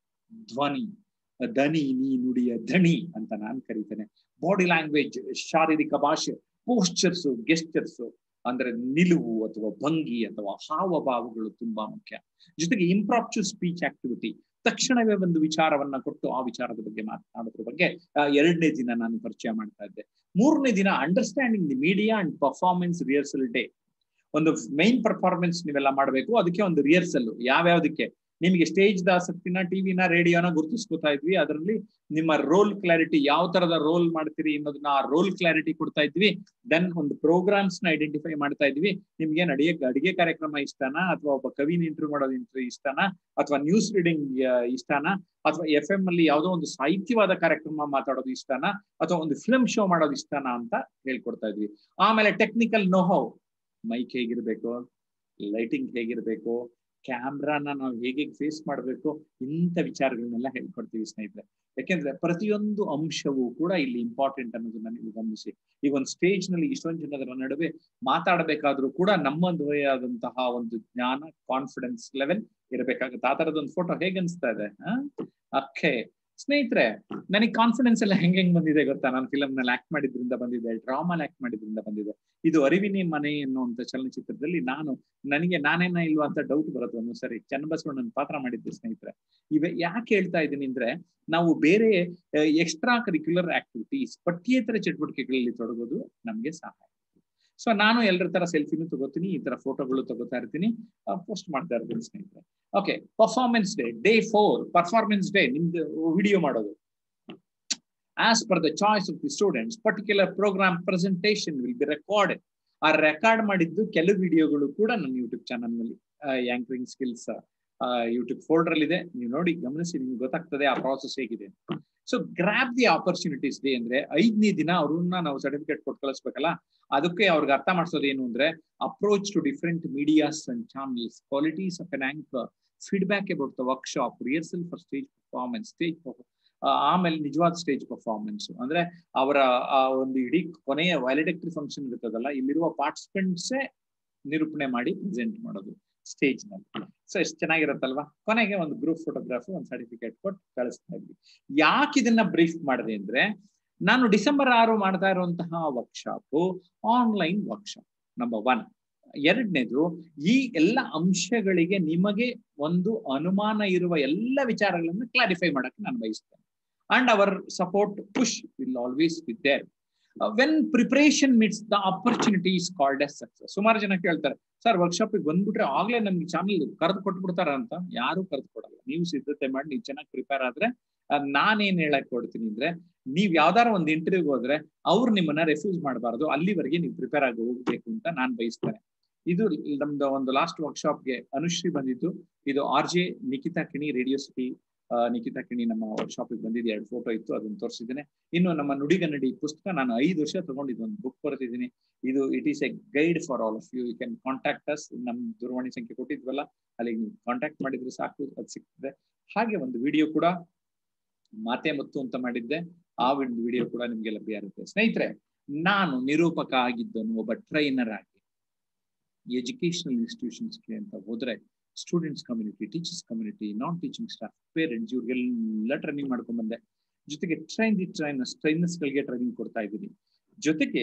ಧ್ವನಿ ದನಿ ನೀ ನುಡಿಯ ದಣಿ ಅಂತ ನಾನು ಕರಿತೇನೆ ಬಾಡಿ ಲ್ಯಾಂಗ್ವೇಜ್ ಶಾರೀರಿಕ ಭಾಷೆ ಪೋಸ್ಚರ್ಸ್ ಗೆಸ್ಟರ್ಸ್ ಅಂದ್ರೆ ನಿಲುವು ಅಥವಾ ಭಂಗಿ ಅಥವಾ ಹಾವಭಾವಗಳು ತುಂಬಾ ಮುಖ್ಯ ಜೊತೆಗೆ ಇಂಪ್ರಾಪ್ಚು ಸ್ಪೀಚ್ ಆಕ್ಟಿವಿಟಿ ತಕ್ಷಣವೇ ಒಂದು ವಿಚಾರವನ್ನ ಕೊಟ್ಟು ಆ ವಿಚಾರದ ಬಗ್ಗೆ ಮಾತನಾಡೋದ್ರ ಬಗ್ಗೆ ಎರಡನೇ ದಿನ ನಾನು ಪರಿಚಯ ಮಾಡ್ತಾ ಇದ್ದೆ ಮೂರನೇ ದಿನ understanding the media and performance rehearsal day ಒಂದು ಮೈನ್ ಪರ್ಫಾರ್ಮೆನ್ಸ್ ನೀವೆಲ್ಲ ಮಾಡಬೇಕು ಅದಕ್ಕೆ ಒಂದು ರಿಹರ್ಸಲ್ ಯಾವ್ಯಾವ್ದಕ್ಕೆ ನಿಮಗೆ ಸ್ಟೇಜ್ ಆಸಕ್ತಿನ ಟಿವಿನ ರೇಡಿಯೋನ ಗುರುತಿಸ್ಕೊತಾ ಇದ್ವಿ ಅದರಲ್ಲಿ ನಿಮ್ಮ ರೋಲ್ ಕ್ಲಾರಿಟಿ ಯಾವ ತರದ ರೋಲ್ ಮಾಡ್ತೀರಿ ಅನ್ನೋದನ್ನ ಆ ರೋಲ್ ಕ್ಲಾರಿಟಿ ಕೊಡ್ತಾ ಇದ್ವಿ ದೆನ್ ಒಂದು ಪ್ರೋಗ್ರಾಮ್ಸ್ ನ ಐಡೆಂಟಿಫೈ ಮಾಡ್ತಾ ಇದ್ವಿ ನಿಮ್ಗೆ ಅಡಿಗೆ ಅಡಿಗೆ ಕಾರ್ಯಕ್ರಮ ಇಷ್ಟನಾ ಅಥವಾ ಒಬ್ಬ ಕವಿನ ಇಂಟರ್ವ್ಯೂ ಮಾಡೋದು ಇಂಟರ್ವ್ಯೂ ಇಷ್ಟನಾ ಅಥವಾ ನ್ಯೂಸ್ ರೀಡಿಂಗ್ ಇಷ್ಟನಾ ಅಥವಾ ಎಫ್ ಎಂ ಅಲ್ಲಿ ಯಾವುದೋ ಒಂದು ಸಾಹಿತ್ಯವಾದ ಕಾರ್ಯಕ್ರಮ ಮಾತಾಡೋದು ಇಷ್ಟನಾ ಅಥವಾ ಒಂದು ಫಿಲ್ಮ್ ಶೋ ಮಾಡೋದು ಇಷ್ಟನಾ ಅಂತ ಹೇಳ್ಕೊಡ್ತಾ ಇದ್ವಿ ಆಮೇಲೆ ಟೆಕ್ನಿಕಲ್ ನೋಹೌ ಮೈಕ್ ಹೇಗಿರ್ಬೇಕು ಲೈಟಿಂಗ್ ಹೇಗಿರ್ಬೇಕು ಕ್ಯಾಮ್ರಾನ ನಾವು ಹೇಗೆ ಫೇಸ್ ಮಾಡಬೇಕು ಇಂಥ ವಿಚಾರಗಳನ್ನೆಲ್ಲ ಹೇಳ್ಕೊಡ್ತೀವಿ ಸ್ನೇಹಿತರೆ ಯಾಕೆಂದ್ರೆ ಪ್ರತಿಯೊಂದು ಅಂಶವೂ ಕೂಡ ಇಲ್ಲಿ ಇಂಪಾರ್ಟೆಂಟ್ ಅನ್ನೋದನ್ನ ನೀವು ಗಮನಿಸಿ ಈಗ ಒಂದು ಸ್ಟೇಜ್ ನಲ್ಲಿ ಇಷ್ಟೊಂದು ಜನರ ನಡುವೆ ಮಾತಾಡಬೇಕಾದ್ರೂ ಕೂಡ ನಮ್ಮದೇ ಆದಂತಹ ಒಂದು ಜ್ಞಾನ ಕಾನ್ಫಿಡೆನ್ಸ್ ಲೆವೆಲ್ ಇರಬೇಕಾಗುತ್ತೆ ಆ ತರದೊಂದು ಫೋಟೋ ಹೇಗೆ ಅನ್ಸ್ತಾ ಇದೆ ಅಕ್ಕೆ ಸ್ನೇಹಿತರೆ ನನಗೆ ಕಾನ್ಫಿಡೆನ್ಸ್ ಎಲ್ಲ ಹೆಂಗ್ ಹೆಂಗ್ ಬಂದಿದೆ ಗೊತ್ತಾ ನಾನು ಫಿಲಮ್ ನಲ್ಲಿ ಆಕ್ಟ್ ಮಾಡಿದ್ರಿಂದ ಬಂದಿದೆ ಡ್ರಾಮಾ ಆಕ್ಟ್ ಮಾಡಿದ್ರಿಂದ ಬಂದಿದೆ ಇದು ಅರಿವಿನಿ ಮನೆ ಎನ್ನುವಂತ ಚಲನಚಿತ್ರದಲ್ಲಿ ನಾನು ನನಗೆ ನಾನೇನ ಇಲ್ವಾ ಅಂತ ಡೌಟ್ ಬರುತ್ತೆ ಒಂದು ಸರಿ ಚನ್ನಬಸವಣ್ಣನ ಪಾತ್ರ ಮಾಡಿದ್ದೆ ಸ್ನೇಹಿತರೆ ಇವೆ ಯಾಕೆ ಹೇಳ್ತಾ ಇದ್ದೀನಿ ಅಂದ್ರೆ ನಾವು ಬೇರೆ ಎಕ್ಸ್ಟ್ರಾ ಕರಿಕ್ಯುಲರ್ ಆಕ್ಟಿವಿಟೀಸ್ ಪಠ್ಯೇತರ ಚಟುವಟಿಕೆಗಳಲ್ಲಿ ತೊಡಗೋದು ನಮ್ಗೆ ಸಹಾಯ ಸೊ ನಾನು ಎಲ್ಲರ ತರ ಸೆಲ್ಫಿನೂ ತಗೋತೀನಿ ಈ ತರ ಫೋಟೋಗಳು ತಗೋತಾ ಇರ್ತೀನಿ ಪೋಸ್ಟ್ ಮಾಡ್ತಾ ಇರ್ತೀನಿ ಸ್ನೇಹಿತರೆ okay performance day day four performance day ನಿಮ್ದು ವಿಡಿಯೋ ಮಾಡೋದು as per the choice of the students particular programme presentation will be recorded ಆ ರೆಕಾರ್ಡ್ ಮಾಡಿದ್ದು ಕೆಲವು ವಿಡಿಯೋಗಳು ಕೂಡ ನನ್ನ ಯೂಟ್ಯೂಬ್ ಚಾನಲ್ ನಲ್ಲಿ ಆಂಕರಿಂಗ್ ಸ್ಕಿಲ್ಸ್ ಯೂಟ್ಯೂಬ್ ಫೋಲ್ಡರ್ ಅಲ್ಲಿ ಇದೆ ನೀವು ನೋಡಿ ಗಮನಿಸಿ ನಿಮ್ಗೆ ಗೊತ್ತಾಗ್ತದೆ ಆ ಪ್ರಾಸೆಸ್ ಹೇಗಿದೆ so grab the opportunities day ಅಂದ್ರೆ ಐದನೇ ದಿನ ಅವ್ರನ್ನ ನಾವು ಸರ್ಟಿಫಿಕೇಟ್ ಕೊಟ್ಟು ಕಳಿಸ್ಬೇಕಲ್ಲ ಅದಕ್ಕೆ ಅವ್ರಿಗೆ ಅರ್ಥ ಮಾಡಿಸೋದು ಏನು ಅಂದ್ರೆ approach to different medias and channels qualities of an anchor feedback about the workshop rehearsal for stage performance stage ಆಮೇಲೆ ನಿಜವಾದ ಸ್ಟೇಜ್ ಪರ್ಫಾರ್ಮೆನ್ಸ್ ಅಂದ್ರೆ ಅವರ ಆ ಒಂದು ಇಡೀ ಕೊನೆಯ ವ್ಯಾಲಿಡಕ್ಟರಿ ಫಂಕ್ಷನ್ ಇರ್ತದಲ್ಲ ಇಲ್ಲಿರುವ ಪಾರ್ಟಿಸಿಪೆಂಟ್ಸೇ ನಿರೂಪಣೆ ಮಾಡಿ ಪ್ರೆಸೆಂಟ್ ಮಾಡೋದು ಸ್ಟೇಜ್ ನಲ್ಲಿ ಸೊ ಎಷ್ಟು ಚೆನ್ನಾಗಿರುತ್ತಲ್ವಾ ಕೊನೆಗೆ ಒಂದು ಗ್ರೂಪ್ ಫೋಟೋಗ್ರಾಫ್ ಒಂದು ಸರ್ಟಿಫಿಕೇಟ್ ಕೊಟ್ಟು ಕಳಿಸ್ತಾ ಇದ್ವಿ ಯಾಕೆ ಇದನ್ನ ಬ್ರೀಫ್ ಮಾಡಿದೆ ಅಂದ್ರೆ ನಾನು ಡಿಸೆಂಬರ್ ಆರು ಮಾಡ್ತಾ ಇರುವಂತಹ workshop online workshop number one ಎರಡನೇದು ಈ ಎಲ್ಲ ಅಂಶಗಳಿಗೆ ನಿಮಗೆ ಒಂದು ಅನುಮಾನ ಇರುವ ಎಲ್ಲ ವಿಚಾರಗಳನ್ನು ಕ್ಲಾರಿಫೈ ಮಾಡಕ್ಕೆ ನಾನು ಬಯಸ್ತೇನೆ and our support push will always with there when preparation meets the opportunity is called as success ಸುಮಾರು ಜನ ಕೇಳ್ತಾರೆ ಸರ್ ವರ್ಕ್ಶಾಪ್ ಬಂದ್ಬಿಟ್ರೆ ಆಗ್ಲೇ ನಮ್ಗೆ ಚಾನಲ್ ಕರೆದು ಕೊಟ್ಬಿಡ್ತಾರ ಅಂತ ಯಾರು ಕರೆದು ಕೊಡಲ್ಲ ನೀವು ಸಿದ್ಧತೆ ಮಾಡಿ ನೀವು ಚೆನ್ನಾಗಿ ಪ್ರಿಪೇರ್ ಆದ್ರೆ ನಾನೇನ್ ಹೇಳಕ್ ಕೊಡ್ತೀನಿ ಅಂದ್ರೆ ನೀವ್ ಯಾವ್ದಾರ ಒಂದು ಇಂಟರ್ವ್ಯೂಗೆ ಹೋದ್ರೆ ಅವ್ರು ನಿಮ್ಮನ್ನ ರೆಫ್ಯೂಸ್ ಮಾಡಬಾರ್ದು ಅಲ್ಲಿವರೆಗೆ ನೀವು ಪ್ರಿಪೇರ್ ಆಗಿ ಹೋಗ್ಬೇಕು ಅಂತ ನಾನ್ ಬಯಸ್ತೇನೆ ಇದು ನಮ್ದು ಒಂದು ಲಾಸ್ಟ್ ವರ್ಕ್ಶಾಪ್ಗೆ ಅನುಶ್ರೀ ಬಂದಿದ್ದು ಇದು R J Nikhita Kini radio city Nikhita Kini ನಮ್ಮ ವರ್ಕ್ಶಾಪ್ ಬಂದಿದ್ದು ಎರಡು ಫೋಟೋ ಇತ್ತು ಅದನ್ನ ತೋರಿಸಿದ್ದೇನೆ ಇನ್ನು ನಮ್ಮ ನುಡಿಗನ್ನಡಿ ಪುಸ್ತಕ ನಾನು ಐದು ವರ್ಷ ತಗೊಂಡಿದ್ದು ಒಂದು ಬುಕ್ ಬರೆದಿದ್ದೀನಿ ಇದು it is a guide for all of you you can contact us ನಮ್ ದೂರವಾಣಿ ಸಂಖ್ಯೆ ಕೊಟ್ಟಿದ್ವಲ್ಲ ಅಲ್ಲಿಗೆ ನೀವು ಕಾಂಟ್ಯಾಕ್ಟ್ ಮಾಡಿದ್ರೆ ಸಾಕು ಅದು ಸಿಗ್ತದೆ ಹಾಗೆ ಒಂದು ವಿಡಿಯೋ ಕೂಡ ಮಾತೆ ಮುತ್ತು ಅಂತ ಮಾಡಿದ್ದೆ ಆ ಒಂದು ವಿಡಿಯೋ ಕೂಡ ನಿಮ್ಗೆ ಲಭ್ಯ ಇರುತ್ತೆ ಸ್ನೇಹಿತರೆ ನಾನು ನಿರೂಪಕ ಆಗಿದ್ದನು ಒಬ್ಬ ಟ್ರೈನರ್ ಆಗಿ ಎಜುಕೇಶನಲ್ ಇನ್ಸ್ಟಿಟ್ಯೂಷನ್ಸ್ಗೆ ಅಂತ ಹೋದ್ರೆ students community teachers community non teaching staff parents ಇವ್ರಿಗೆಲ್ಲ ಟ್ರೈನಿಂಗ್ ಮಾಡ್ಕೊಂಡ್ ಬಂದೆ ಜೊತೆಗೆ ಟ್ರೈನ್ ದಿ ಟ್ರೈನರ್ಸ್ ಟ್ರೈನರ್ಸ್ ಗಳಿಗೆ ಟ್ರೈನಿಂಗ್ ಕೊಡ್ತಾ ಇದ್ದೀನಿ ಜೊತೆಗೆ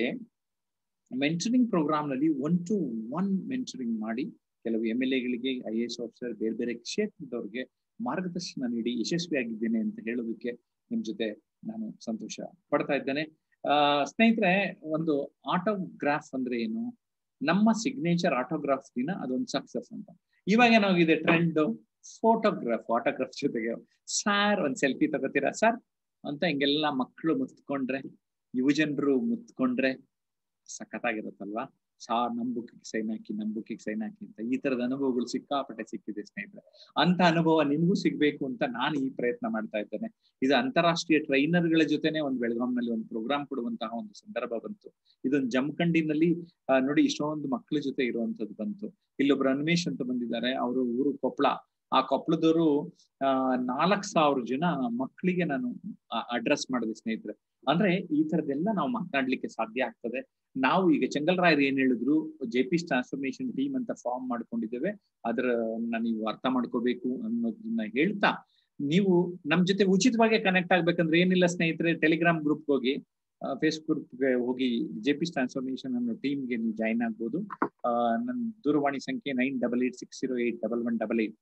ಮೆಂಟರಿಂಗ್ ಪ್ರೋಗ್ರಾಮ್ ನಲ್ಲಿ ಒನ್ ಟು ಒನ್ ಮೆಂಟರಿಂಗ್ ಮಾಡಿ ಕೆಲವು ಎಂ ಎಲ್ ಎಗಳಿಗೆ ಐ ಎಸ್ ಆಫೀಸರ್ ಬೇರೆ ಬೇರೆ ಕ್ಷೇತ್ರದವ್ರಿಗೆ ಮಾರ್ಗದರ್ಶನ ನೀಡಿ ಯಶಸ್ವಿಯಾಗಿದ್ದೇನೆ ಅಂತ ಹೇಳೋದಕ್ಕೆ ನಿಮ್ ಜೊತೆ ನಾನು ಸಂತೋಷ ಪಡ್ತಾ ಇದ್ದೇನೆ ಆ ಸ್ನೇಹಿತರೆ ಒಂದು ಆಟೋಗ್ರಾಫ್ ಅಂದ್ರೆ ಏನು ನಮ್ಮ ಸಿಗ್ನೇಚರ್ ಆಟೋಗ್ರಾಫ್ ದಿನ ಅದೊಂದು ಸಕ್ಸಸ್ ಅಂತ ಇವಾಗ ಏನಾಗಿದೆ ಟ್ರೆಂಡ್ ಫೋಟೋಗ್ರಾಫ್ ಆಟೋಗ್ರಾಫ್ ಜೊತೆಗೆ ಸಾರ್ ಒಂದ್ ಸೆಲ್ಫಿ ತಗೋತೀರಾ ಸರ್ ಅಂತ ಹಿಂಗೆಲ್ಲ ಮಕ್ಕಳು ಮುತ್ಕೊಂಡ್ರೆ ಯುವಜನರು ಮುತ್ಕೊಂಡ್ರೆ ಸಖತ್ತಾಗಿರುತ್ತಲ್ವಾ ಸಾ ನಮ್ ಬುಕ್ಕಿಗೆ ಸೈನ್ ಹಾಕಿ ನಮ್ ಬುಕ್ಕಿಗೆ ಸೈನ್ ಹಾಕಿ ಅಂತ ಈ ತರದ ಅನುಭವಗಳು ಸಿಕ್ಕಾಪಟ್ಟೆ ಸಿಕ್ಕಿದೆ ಸ್ನೇಹಿತರೆ ಅಂತ ಅನುಭವ ನಿಮ್ಗೂ ಸಿಗ್ಬೇಕು ಅಂತ ನಾನು ಈ ಪ್ರಯತ್ನ ಮಾಡ್ತಾ ಇದ್ದೇನೆ ಇದು ಅಂತಾರಾಷ್ಟ್ರೀಯ ಟ್ರೈನರ್ಗಳ ಜೊತೆನೆ ಒಂದು ಬೆಳಗಾಂನಲ್ಲಿ ಒಂದು ಪ್ರೋಗ್ರಾಮ್ ಕೊಡುವಂತಹ ಒಂದು ಸಂದರ್ಭ ಬಂತು ಇದೊಂದು ಜಮಖಂಡಿನಲ್ಲಿ ನೋಡಿ ಇಷ್ಟೊಂದು ಮಕ್ಕಳ ಜೊತೆ ಇರುವಂತದ್ದು ಬಂತು ಇಲ್ಲೊಬ್ರು ಅನ್ಮೇಶ್ ಅಂತ ಬಂದಿದ್ದಾರೆ ಅವರು ಊರು ಕೊಪ್ಪಳ ಆ ಕೊಪ್ಪಳದವರು ಆ ನಾಲ್ಕ್ ಸಾವಿರ ಜನ ಮಕ್ಕಳಿಗೆ ನಾನು ಅಡ್ರೆಸ್ ಮಾಡಿದೆ ಸ್ನೇಹಿತರೆ ಅಂದ್ರೆ ಈ ತರದೆಲ್ಲ ನಾವು ಮಾತನಾಡ್ಲಿಕ್ಕೆ ಸಾಧ್ಯ ಆಗ್ತದೆ ನಾವು ಈಗ ಚೆಂಗಲ್ರಾಯರ್ ಏನ್ ಹೇಳಿದ್ರು ಜೆ ಪಿ ಟ್ರಾನ್ಸ್ಫಾರ್ಮೇಶನ್ ಟೀಮ್ ಅಂತ ಫಾರ್ಮ್ ಮಾಡ್ಕೊಂಡಿದ್ದೇವೆ ಅದರ ನೀವು ಅರ್ಥ ಮಾಡ್ಕೋಬೇಕು ಅನ್ನೋದನ್ನ ಹೇಳ್ತಾ ನೀವು ನಮ್ ಜೊತೆ ಉಚಿತವಾಗಿ ಕನೆಕ್ಟ್ ಆಗ್ಬೇಕಂದ್ರೆ ಏನಿಲ್ಲ ಸ್ನೇಹಿತರೆ ಟೆಲಿಗ್ರಾಮ್ ಗ್ರೂಪ್ ಹೋಗಿ ಫೇಸ್ಬುಕ್ಗೆ ಹೋಗಿ ಜೆ ಪಿ ಟ್ರಾನ್ಸ್ಫಾರ್ಮೇಶನ್ ಅನ್ನೋ ಟೀಮ್ಗೆ ನೀವು ಜಾಯಿನ್ ಆಗ್ಬೋದು ನನ್ನ ದೂರವಾಣಿ ಸಂಖ್ಯೆ nine double eight six zero eight double one double eight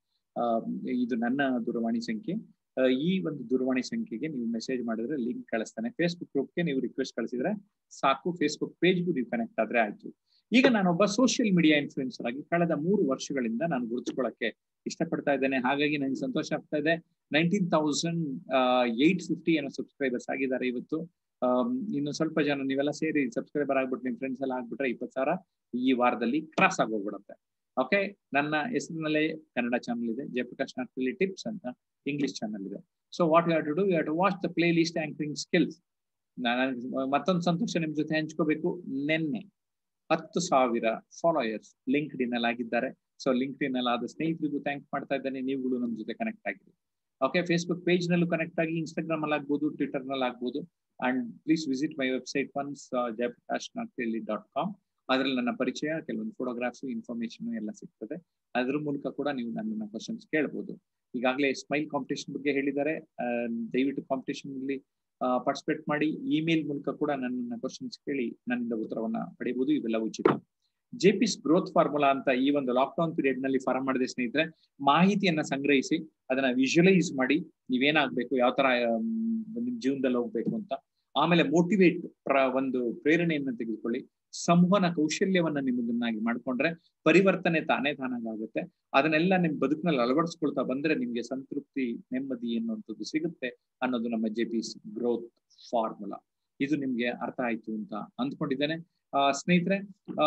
ಇದು ನನ್ನ ದೂರವಾಣಿ ಸಂಖ್ಯೆ ಈ ಒಂದು ದೂರವಾಣಿ ಸಂಖ್ಯೆಗೆ ನೀವು ಮೆಸೇಜ್ ಮಾಡಿದ್ರೆ ಲಿಂಕ್ ಕಳಿಸ್ತಾನೆ ಫೇಸ್ಬುಕ್ ಗ್ರೂಪ್ಗೆ ನೀವು ರಿಕ್ವೆಸ್ಟ್ ಕಳಿಸಿದ್ರೆ ಸಾಕು ಫೇಸ್ಬುಕ್ ಪೇಜ್ಗೂ ನೀವು ಕನೆಕ್ಟ್ ಆದ್ರೆ ಆಯ್ತು ಈಗ ನಾನೊಬ್ಬ ಸೋಷಿಯಲ್ ಮೀಡಿಯಾ ಇನ್ಫ್ಲೂಯೆನ್ಸರ್ ಆಗಿ ಕಳೆದ ಮೂರು ವರ್ಷಗಳಿಂದ ನಾನು ಗುರುತಿಸ್ಕೊಳ್ಳಕ್ಕೆ ಇಷ್ಟಪಡ್ತಾ ಇದ್ದೇನೆ ಹಾಗಾಗಿ ನನಗೆ ಸಂತೋಷ ಆಗ್ತಾ ಇದೆ ನೈನ್ಟೀನ್ ತೌಸಂಡ್ ಏಟ್ ಫಿಫ್ಟಿ ಏನೋ ಸಬ್ಸ್ಕ್ರೈಬರ್ಸ್ ಆಗಿದ್ದಾರೆ ಇವತ್ತು ಇನ್ನು ಸ್ವಲ್ಪ ಜನ ನೀವೆಲ್ಲ ಸೇರಿ ಸಬ್ಸ್ಕ್ರೈಬರ್ ಆಗ್ಬಿಟ್ಟು ನಿಮ್ ಫ್ರೆಂಡ್ಸ್ ಎಲ್ಲ ಆಗ್ಬಿಟ್ರೆ ಇಪ್ಪತ್ತು ಸಾವಿರ ಈ ವಾರದಲ್ಲಿ ಕ್ರಾಸ್ ಆಗೋಗ್ಬಿಡುತ್ತೆ ಓಕೆ ನನ್ನ ಹೆಸರಿನಲ್ಲೇ ಕನ್ನಡ ಚಾನಲ್ ಇದೆ ಜಯಪ್ರಕಾಶ್ ನಾಗ್ಪಲ್ಲಿ ಟಿಪ್ಸ್ ಅಂತ ಇಂಗ್ಲಿಷ್ ಚಾನಲ್ ಇದೆ so what you to do you to watch the playlist anchoring skills ಮತ್ತೊಂದು ಸಂತೋಷ ನಿಮ್ ಜೊತೆ ಹಂಚ್ಕೋಬೇಕು ನಿನ್ನೆ ಹತ್ತು ಸಾವಿರ ಫಾಲೋಯರ್ಸ್ ಲಿಂಕ್ಡ್ ಇನ್ ಅಲ್ಲಿ ಆಗಿದ್ದಾರೆ ಸೊ ಲಿಂಕ್ಡ್ ಇನ್ ಅಲ್ಲಿ ಆದ ಸ್ನೇಹಿತರಿಗೂ ಥ್ಯಾಂಕ್ ಮಾಡ್ತಾ ಇದ್ದೇನೆ ನೀವುಗಳು ನಮ್ಮ ಜೊತೆ ಕನೆಕ್ಟ್ ಆಗಿರಿ ಓಕೆ ಫೇಸ್ಬುಕ್ ಪೇಜ್ ನಲ್ಲೂ ಕನೆಕ್ಟ್ ಆಗಿ ಇನ್ಸ್ಟಾಗ್ರಾಮ್ ಅಲ್ಲಿ ಆಗ್ಬೋದು ಟ್ವಿಟರ್ ನಲ್ಲಿ ಆಗ್ಬೋದು and please visit my website once Jayaprakash Nagpalli dot com ಅದ್ರಲ್ಲಿ ನನ್ನ ಪರಿಚಯ ಕೆಲವೊಂದು ಫೋಟೋಗ್ರಾಫ್ಸ್ ಇನ್ಫಾರ್ಮೇಶನ್ ಎಲ್ಲ ಸಿಗ್ತದೆ ಅದ್ರ ಮೂಲಕ ಕೂಡ ನೀವು ನನ್ನನ್ನ ಕ್ವಶನ್ಸ್ ಕೇಳ್ಬೋದು ಈಗಾಗಲೇ ಸ್ಮೈಲ್ ಕಾಂಪಿಟೇಷನ್ ಬಗ್ಗೆ ಹೇಳಿದ್ದಾರೆ ದಯವಿಟ್ಟು ಕಾಂಪಿಟೇಷನ್ ಅಲ್ಲಿ ಪಾರ್ಟಿಸಿಪೇಟ್ ಮಾಡಿ ಇಮೇಲ್ ಮೂಲಕ ಕೂಡ ನನ್ನನ್ನ ಕ್ವಶನ್ಸ್ ಕೇಳಿ ನನ್ನಿಂದ ಉತ್ತರವನ್ನ ಪಡೆಯಬಹುದು ಇವೆಲ್ಲ ಉಚಿತ ಜೆಪಿಸ್ ಗ್ರೋತ್ ಫಾರ್ಮುಲಾ ಅಂತ ಈ ಒಂದು ಲಾಕ್ಡೌನ್ ಪೀರಿಯಡ್ ನಲ್ಲಿ ಫಾರ್ಮ್ ಮಾಡಿದೆ ಸ್ನೇಹಿತರೆ ಮಾಹಿತಿಯನ್ನ ಸಂಗ್ರಹಿಸಿ ಅದನ್ನ ವಿಜುವಲೈಸ್ ಮಾಡಿ ನೀವೇನಾಗ್ಬೇಕು ಯಾವ ತರ ನಿಮ್ ಜೀವನದಲ್ಲಿ ಹೋಗ್ಬೇಕು ಅಂತ ಆಮೇಲೆ ಮೋಟಿವೇಟ್ ಒಂದು ಪ್ರೇರಣೆಯನ್ನ ತೆಗೆದುಕೊಳ್ಳಿ ಸಂವಹನ ಕೌಶಲ್ಯವನ್ನ ನಿಮ್ಮದನ್ನಾಗಿ ಮಾಡ್ಕೊಂಡ್ರೆ ಪರಿವರ್ತನೆ ತಾನೇ ತಾನಾಗುತ್ತೆ ಅದನ್ನೆಲ್ಲ ನಿಮ್ ಬದುಕಿನಲ್ಲಿ ಅಳವಡಿಸ್ಕೊಳ್ತಾ ಬಂದ್ರೆ ನಿಮ್ಗೆ ಸಂತೃಪ್ತಿ ನೆಮ್ಮದಿ ಎನ್ನುವಂಥದ್ದು ಸಿಗುತ್ತೆ ಅನ್ನೋದು ನಮ್ಮ ಜೆ ಪಿ ಗ್ರೋತ್ ಫಾರ್ಮುಲಾ ಇದು ನಿಮ್ಗೆ ಅರ್ಥ ಆಯ್ತು ಅಂತ ಅಂದ್ಕೊಂಡಿದ್ದೇನೆ ಆ ಸ್ನೇಹಿತರೆ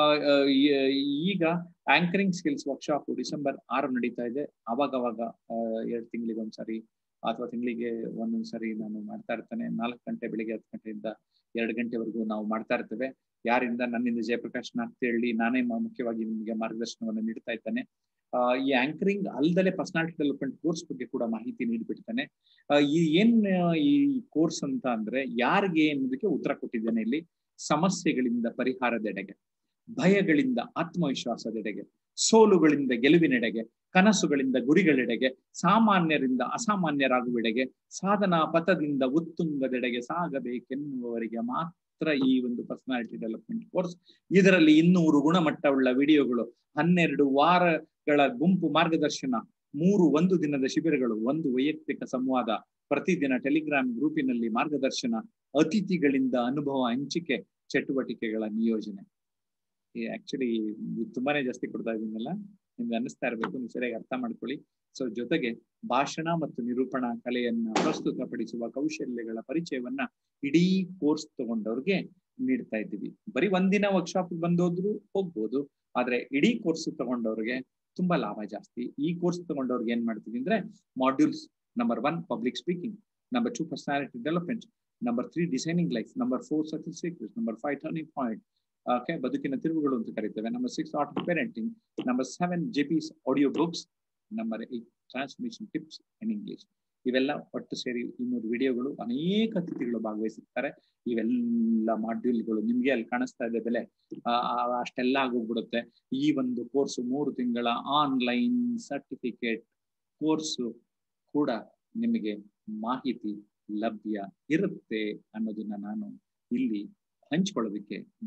ಈಗ ಆಂಕರಿಂಗ್ ಸ್ಕಿಲ್ಸ್ ವರ್ಕ್ಶಾಪ್ ಡಿಸೆಂಬರ್ ಆರು ನಡೀತಾ ಇದೆ ಅವಾಗ ಅವಾಗ ಎರಡು ತಿಂಗಳಿಗೆ ಒಂದ್ಸರಿ ಅಥವಾ ತಿಂಗಳಿಗೆ ಒಂದೊಂದ್ಸರಿ ನಾನು ಮಾಡ್ತಾ ಇರ್ತೇನೆ ನಾಲ್ಕು ಗಂಟೆ ಬೆಳಿಗ್ಗೆ ಹತ್ತು ಗಂಟೆಯಿಂದ ಎರಡು ಗಂಟೆವರೆಗೂ ನಾವು ಮಾಡ್ತಾ ಇರ್ತೇವೆ ಯಾರಿಂದ ನನ್ನಿಂದ ಜಯಪ್ರಕಾಶ್ ನಾಗ್ತಿ ಹೇಳಿ ನಾನೇ ಮುಖ್ಯವಾಗಿ ನಿಮಗೆ ಮಾರ್ಗದರ್ಶನವನ್ನು ನೀಡ್ತಾ ಇದ್ದೇನೆ ಈ ಆಂಕರಿಂಗ್ ಅಲ್ದಲೆ ಪರ್ಸನಾಲಿಟಿ ಡೆವಲಪ್ಮೆಂಟ್ ಕೋರ್ಸ್ ಬಗ್ಗೆ ಕೂಡ ಮಾಹಿತಿ ನೀಡಿಬಿಡ್ತೇನೆ ಈ ಏನ್ ಈ ಕೋರ್ಸ್ ಅಂತ ಅಂದ್ರೆ ಯಾರಿಗೆ ಅನ್ನೋದಕ್ಕೆ ಉತ್ತರ ಕೊಟ್ಟಿದ್ದೇನೆ ಇಲ್ಲಿ ಸಮಸ್ಯೆಗಳಿಂದ ಪರಿಹಾರದೆಡೆಗೆ ಭಯಗಳಿಂದ ಆತ್ಮವಿಶ್ವಾಸದೆಡೆಗೆ ಸೋಲುಗಳಿಂದ ಗೆಲುವಿನೆಡೆಗೆ ಕನಸುಗಳಿಂದ ಗುರಿಗಳೆಡೆಗೆ ಸಾಮಾನ್ಯರಿಂದ ಅಸಾಮಾನ್ಯರಾಗುವೆಡೆಗೆ ಸಾಧನಾ ಪಥದಿಂದ ಉತ್ತುಂಗದೆಡೆಗೆ ಸಾಗಬೇಕೆನ್ನುವವರಿಗೆ ಮಾತ್ರ ಈ ಒಂದು ಪರ್ಸನಾಲಿಟಿ ಡೆವಲಪ್ಮೆಂಟ್ ಕೋರ್ಸ್ ಇದರಲ್ಲಿ ಇನ್ನೂರು ಗುಣಮಟ್ಟವುಳ್ಳ ವಿಡಿಯೋಗಳು ಹನ್ನೆರಡು ವಾರಗಳ ಗುಂಪು ಮಾರ್ಗದರ್ಶನ ಮೂರು ಒಂದು ದಿನದ ಶಿಬಿರಗಳು ಒಂದು ವೈಯಕ್ತಿಕ ಸಂವಾದ ಪ್ರತಿದಿನ ಟೆಲಿಗ್ರಾಮ್ ಗ್ರೂಪಿನಲ್ಲಿ ಮಾರ್ಗದರ್ಶನ ಅತಿಥಿಗಳಿಂದ ಅನುಭವ ಹಂಚಿಕೆ ಚಟುವಟಿಕೆಗಳ ನಿಯೋಜನೆ ಆಕ್ಚುಲಿ ತುಂಬಾನೇ ಜಾಸ್ತಿ ಕೊಡ್ತಾ ಇದೀನಲ್ಲ ನಿಮ್ಗೆ ಅನ್ನಿಸ್ತಾ ಇರಬೇಕು ನೀವು ಸರಿಯಾಗಿ ಅರ್ಥ ಮಾಡ್ಕೊಳ್ಳಿ ಸೊ ಜೊತೆಗೆ ಭಾಷಣ ಮತ್ತು ನಿರೂಪಣಾ ಕಲೆಯನ್ನ ಪ್ರಸ್ತುತಪಡಿಸುವ ಕೌಶಲ್ಯಗಳ ಪರಿಚಯವನ್ನ ಇಡೀ ಕೋರ್ಸ್ ತಗೊಂಡವ್ರಿಗೆ ನೀಡ್ತಾ ಇದ್ದೀವಿ ಬರೀ ಒಂದಿನ ವರ್ಕ್ಶಾಪ್ ಬಂದೋದ್ರು ಹೋಗ್ಬೋದು ಆದ್ರೆ ಇಡೀ ಕೋರ್ಸ್ ತಗೊಂಡವ್ರಿಗೆ ತುಂಬಾ ಲಾಭ ಜಾಸ್ತಿ ಈ ಕೋರ್ಸ್ ತಗೊಂಡವ್ರಿಗೆ ಏನ್ ಮಾಡ್ತೀವಿ ಅಂದ್ರೆ modules number one public speaking number two personality development number three designing life number four success secrets number five turning point okay ಬದುಕಿನ ತಿರುವುಗಳು ಅಂತ ಕರಿತೇವೆ number six art of parenting number seven J P's audio books number eight transmission tips in English ಇವೆಲ್ಲ ಒಟ್ಟು ಸೇರಿ ಇನ್ನೂರು ವಿಡಿಯೋಗಳು ಅನೇಕ ಅತಿಥಿಗಳು ಭಾಗವಹಿಸಿರ್ತಾರೆ ಇವೆಲ್ಲ ಮಾಡ್ಯೂಲ್ಗಳು ನಿಮ್ಗೆ ಅಲ್ಲಿ ಕಾಣಿಸ್ತಾ ಇದೆ ಬೆಲೆ ಅಷ್ಟೆಲ್ಲ ಆಗೋಗ್ಬಿಡುತ್ತೆ ಈ ಒಂದು ಕೋರ್ಸ್ ಮೂರು ತಿಂಗಳ ಆನ್ಲೈನ್ ಸರ್ಟಿಫಿಕೇಟ್ ಕೋರ್ಸು ಕೂಡ ನಿಮಗೆ ಮಾಹಿತಿ ಲಭ್ಯ ಇರುತ್ತೆ ಅನ್ನೋದನ್ನ ನಾನು ಇಲ್ಲಿ ಹಂಚ್ಕೊಳ್ಳೋದಕ್ಕೆ